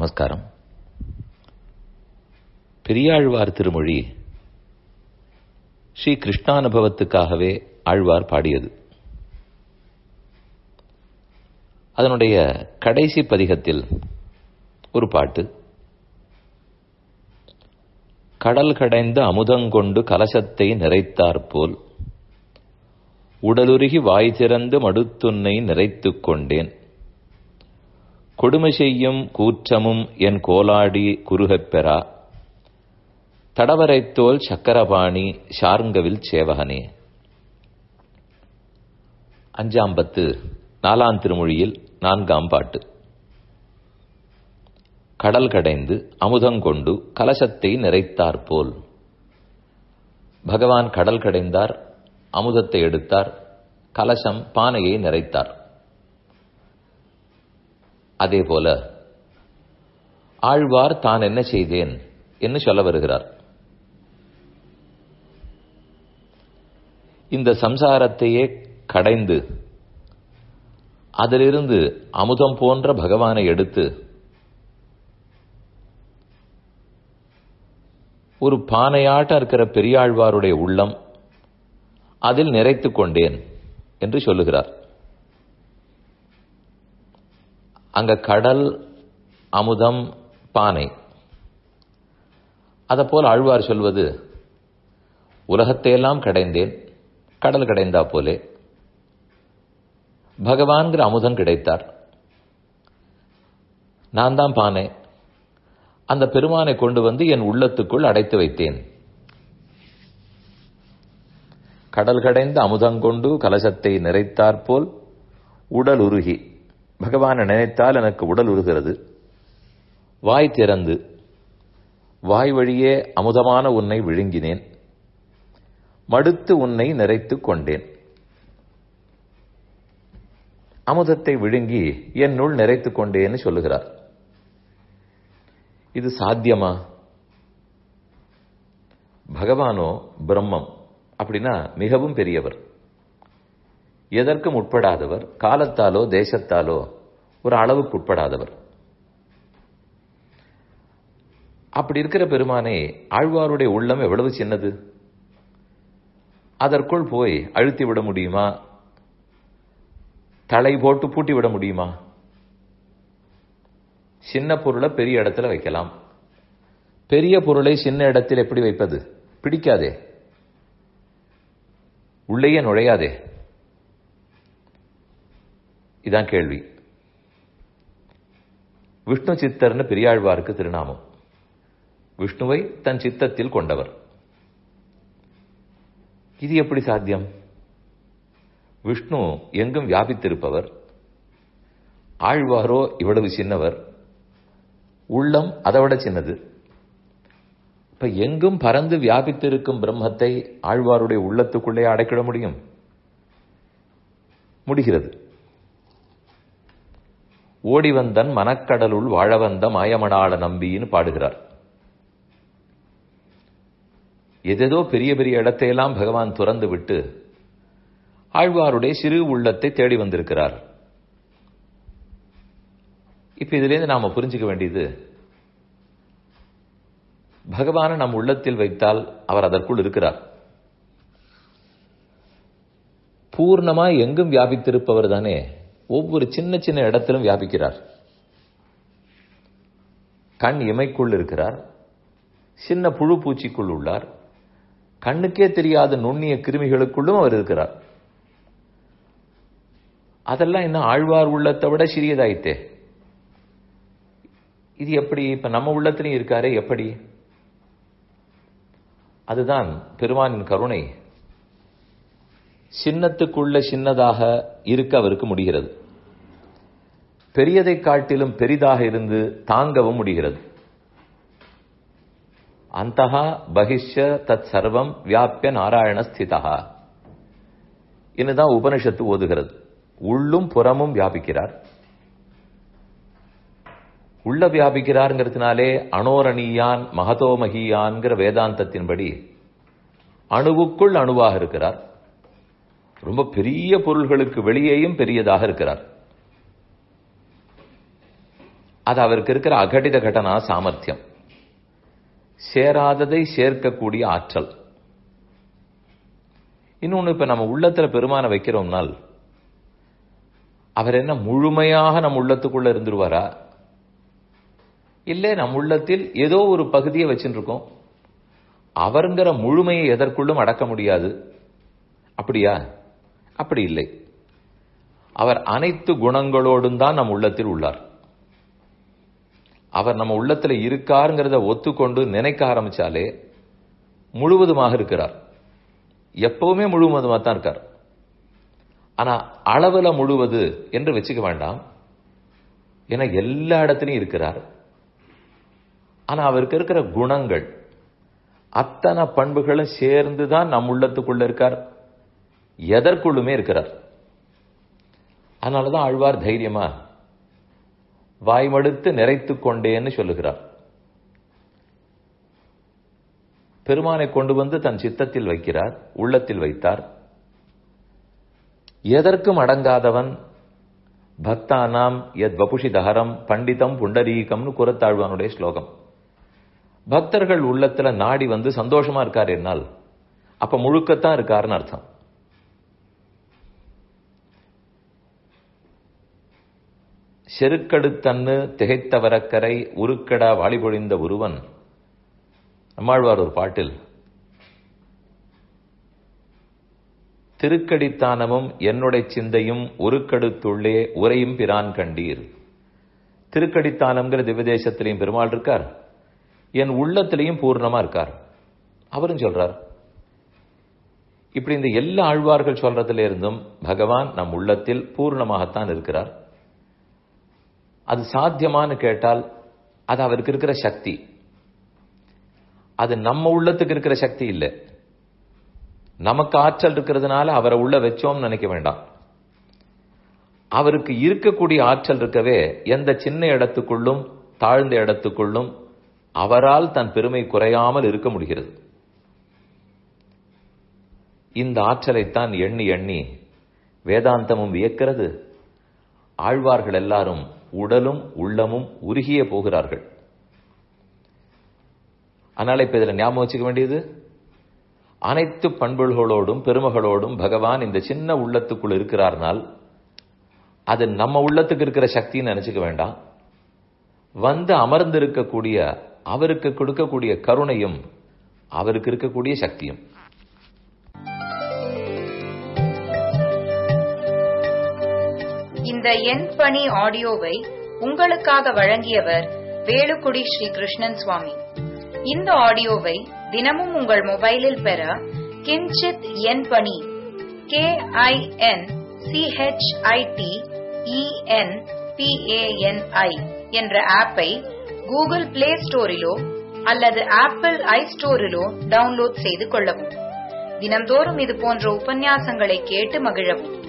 நமஸ்காரம் பெரியாழ்வார் திருமொழி ஸ்ரீ கிருஷ்ணானுபவத்துக்காகவே ஆழ்வார் பாடியது அதனுடைய கடைசி பதிகத்தில் ஒரு பாட்டு கடல் கடைந்த அமுதங்கொண்டு கலசத்தை நிறைத்தாற்போல் உடலுருகி வாய் திறந்து மடுத்துன்னை நிறைத்துக் கொண்டேன் கொடுமை செய்யும் கூற்றமும் என் கோலாடி குறுகப் பெறா தடவரைத்தோல் சக்கரபாணி ஷார்ங்கவில் சேவகனே அஞ்சாம் பத்து நாலாம் திருமொழியில் நான்காம் பாட்டு கடல் கடைந்து அமுதங்கொண்டு கலசத்தை நிறைத்தாற்போல் பகவான் கடல் கடைந்தார் அமுதத்தை எடுத்தார் கலசம் பானையை நிறைத்தார் அதேபோல ஆழ்வார் தான் என்ன செய்தேன் என்று சொல்ல வருகிறார் இந்த சம்சாரத்தையே கடைந்து அதிலிருந்து அமுதம் போன்ற பகவானை எடுத்து ஒரு பானையாட்டம் இருக்கிற பெரியாழ்வாருடைய உள்ளம் அதில் நிறைத்துக் கொண்டேன் என்று சொல்லுகிறார் அங்க கடல் அமுதம் பானை போல் ஆழ்வார் சொல்வது உலகத்தையெல்லாம் கடைந்தேன் கடல் கடைந்தா போலே பகவான்கிற அமுதம் கிடைத்தார் நான் தான் பானை அந்த பெருமானை கொண்டு வந்து என் உள்ளத்துக்குள் அடைத்து வைத்தேன் கடல் கடைந்த அமுதங்கொண்டு கலசத்தை நிறைத்தாற்போல் உடல் உருகி பகவானை நினைத்தால் எனக்கு உடல் உருகிறது வாய் திறந்து வாய் வழியே அமுதமான உன்னை விழுங்கினேன் மடுத்து உன்னை நிறைத்துக் கொண்டேன் அமுதத்தை விழுங்கி என்னுள் நிறைத்துக் கொண்டேன்னு சொல்லுகிறார் இது சாத்தியமா பகவானோ பிரம்மம் அப்படின்னா மிகவும் பெரியவர் எதற்கும் உட்படாதவர் காலத்தாலோ தேசத்தாலோ ஒரு அளவுக்கு உட்படாதவர் அப்படி இருக்கிற பெருமானே ஆழ்வாருடைய உள்ளம் எவ்வளவு சின்னது அதற்குள் போய் அழுத்தி விட முடியுமா தலை போட்டு பூட்டி விட முடியுமா சின்ன பொருளை பெரிய இடத்துல வைக்கலாம் பெரிய பொருளை சின்ன இடத்தில் எப்படி வைப்பது பிடிக்காதே உள்ளேயே நுழையாதே இதான் கேள்வி விஷ்ணு சித்தர்னு பெரியாழ்வாருக்கு திருநாமம் விஷ்ணுவை தன் சித்தத்தில் கொண்டவர் இது எப்படி சாத்தியம் விஷ்ணு எங்கும் வியாபித்திருப்பவர் ஆழ்வாரோ இவ்வளவு சின்னவர் உள்ளம் அதைவிட சின்னது இப்ப எங்கும் பறந்து வியாபித்திருக்கும் பிரம்மத்தை ஆழ்வாருடைய உள்ளத்துக்குள்ளே அடைக்கிட முடியும் முடிகிறது ஓடி வந்தன் மனக்கடலுள் வாழ வந்த மாயமடாள நம்பின்னு பாடுகிறார் எதேதோ பெரிய பெரிய இடத்தையெல்லாம் பகவான் துறந்து விட்டு ஆழ்வாருடைய சிறு உள்ளத்தை தேடி வந்திருக்கிறார் இப்ப இதிலேருந்து நாம புரிஞ்சுக்க வேண்டியது பகவானை நம் உள்ளத்தில் வைத்தால் அவர் அதற்குள் இருக்கிறார் பூர்ணமா எங்கும் வியாபித்திருப்பவர் தானே ஒவ்வொரு சின்ன சின்ன இடத்திலும் வியாபிக்கிறார் கண் இமைக்குள் இருக்கிறார் சின்ன புழு பூச்சிக்குள் உள்ளார் கண்ணுக்கே தெரியாத நுண்ணிய கிருமிகளுக்குள்ளும் அவர் இருக்கிறார் அதெல்லாம் என்ன ஆழ்வார் உள்ளத்தை விட சிறியதாயித்தே இது எப்படி இப்ப நம்ம உள்ளத்திலையும் இருக்காரே எப்படி அதுதான் பெருமானின் கருணை சின்னத்துக்குள்ள சின்னதாக இருக்க அவருக்கு முடிகிறது பெரியதை காட்டிலும் பெரிதாக இருந்து தாங்கவும் முடிகிறது அந்தகா பகிஷ்ய தத் சர்வம் வியாபிய நாராயண ஸ்திதா இன்னுதான் உபனிஷத்து ஓதுகிறது உள்ளும் புறமும் வியாபிக்கிறார் உள்ள வியாபிக்கிறாருங்கிறதுனாலே அனோரணியான் மகதோமகியான்கிற வேதாந்தத்தின்படி அணுவுக்குள் அணுவாக இருக்கிறார் ரொம்ப பெரிய பொருள்களுக்கு வெளியேயும் பெரியதாக இருக்கிறார் அது அவருக்கு இருக்கிற அகடித கடனா சாமர்த்தியம் சேராததை சேர்க்கக்கூடிய ஆற்றல் இன்னொன்னு இப்ப நம்ம உள்ளத்துல பெருமான வைக்கிறோம்னால் அவர் என்ன முழுமையாக நம் உள்ளத்துக்குள்ள இருந்துருவாரா இல்லை நம் உள்ளத்தில் ஏதோ ஒரு பகுதியை வச்சுட்டு இருக்கோம் அவருங்கிற முழுமையை எதற்குள்ளும் அடக்க முடியாது அப்படியா அப்படி இல்லை அவர் அனைத்து குணங்களோடும் தான் நம் உள்ளத்தில் உள்ளார் அவர் நம்ம உள்ளத்துல இருக்காருங்கிறத ஒத்துக்கொண்டு நினைக்க ஆரம்பிச்சாலே முழுவதுமாக இருக்கிறார் எப்பவுமே முழுவதுமாக தான் இருக்கார் ஆனா அளவுல முழுவது என்று வச்சுக்க வேண்டாம் ஏன்னா எல்லா இடத்துலையும் இருக்கிறார் ஆனா அவருக்கு இருக்கிற குணங்கள் அத்தனை பண்புகளும் சேர்ந்து தான் நம் உள்ளத்துக்குள்ள இருக்கார் எதற்குள்ளுமே இருக்கிறார் அதனாலதான் ஆழ்வார் தைரியமா வாய்மடுத்து நிறைத்துக் கொண்டேன்னு சொல்லுகிறார் பெருமானை கொண்டு வந்து தன் சித்தத்தில் வைக்கிறார் உள்ளத்தில் வைத்தார் எதற்கும் அடங்காதவன் பக்தானாம் எத் வபுஷி தஹரம் பண்டிதம் புண்டரீகம்னு குரத்தாழ்வானுடைய ஸ்லோகம் பக்தர்கள் உள்ளத்துல நாடி வந்து சந்தோஷமா இருக்கார் என்னால் அப்ப முழுக்கத்தான் இருக்காருன்னு அர்த்தம் செருக்கடுத்தன்னு திகைத்தவரக்கரை உருக்கடா வாலிபொழிந்த ஒருவன் நம்மாழ்வார் ஒரு பாட்டில் திருக்கடித்தானமும் என்னுடைய சிந்தையும் உருக்கடுத்துள்ளே உரையும் பிரான் கண்டீர் திருக்கடித்தானம்ங்கிற திவ்யதேசத்திலையும் பெருமாள் இருக்கார் என் உள்ளத்திலையும் பூர்ணமா இருக்கார் அவரும் சொல்றார் இப்படி இந்த எல்லா ஆழ்வார்கள் சொல்றதுல இருந்தும் பகவான் நம் உள்ளத்தில் பூர்ணமாகத்தான் இருக்கிறார் அது சாத்தியமானு கேட்டால் அது அவருக்கு இருக்கிற சக்தி அது நம்ம உள்ளத்துக்கு இருக்கிற சக்தி இல்லை நமக்கு ஆற்றல் இருக்கிறதுனால அவரை உள்ள வச்சோம்னு நினைக்க வேண்டாம் அவருக்கு இருக்கக்கூடிய ஆற்றல் இருக்கவே எந்த சின்ன இடத்துக்குள்ளும் தாழ்ந்த இடத்துக்குள்ளும் அவரால் தன் பெருமை குறையாமல் இருக்க முடிகிறது இந்த ஆற்றலைத்தான் எண்ணி எண்ணி வேதாந்தமும் வியக்கிறது ஆழ்வார்கள் எல்லாரும் உடலும் உள்ளமும் உருகிய போகிறார்கள் அதனால இப்ப இதுல ஞாபகம் வச்சுக்க வேண்டியது அனைத்து பண்புகளோடும் பெருமைகளோடும் பகவான் இந்த சின்ன உள்ளத்துக்குள் இருக்கிறார்னால் அது நம்ம உள்ளத்துக்கு இருக்கிற சக்தின்னு நினைச்சுக்க வேண்டாம் வந்து அமர்ந்து இருக்கக்கூடிய அவருக்கு கொடுக்கக்கூடிய கருணையும் அவருக்கு இருக்கக்கூடிய சக்தியும் இந்த எண் பணி ஆடியோவை உங்களுக்காக வழங்கியவர் வேலுக்குடி ஸ்ரீ கிருஷ்ணன் சுவாமி இந்த ஆடியோவை தினமும் உங்கள் மொபைலில் பெற கிஞ்சித் எண் பணி கே ஐ என் சிஹெச்ஐடி இஎன் பிஏஎன்ஐ என்ற ஆப்பை கூகுள் பிளே ஸ்டோரிலோ அல்லது ஆப்பிள் ஐ ஸ்டோரிலோ டவுன்லோட் செய்து கொள்ளவும் தினம்தோறும் இது போன்ற உபன்யாசங்களை கேட்டு மகிழவும்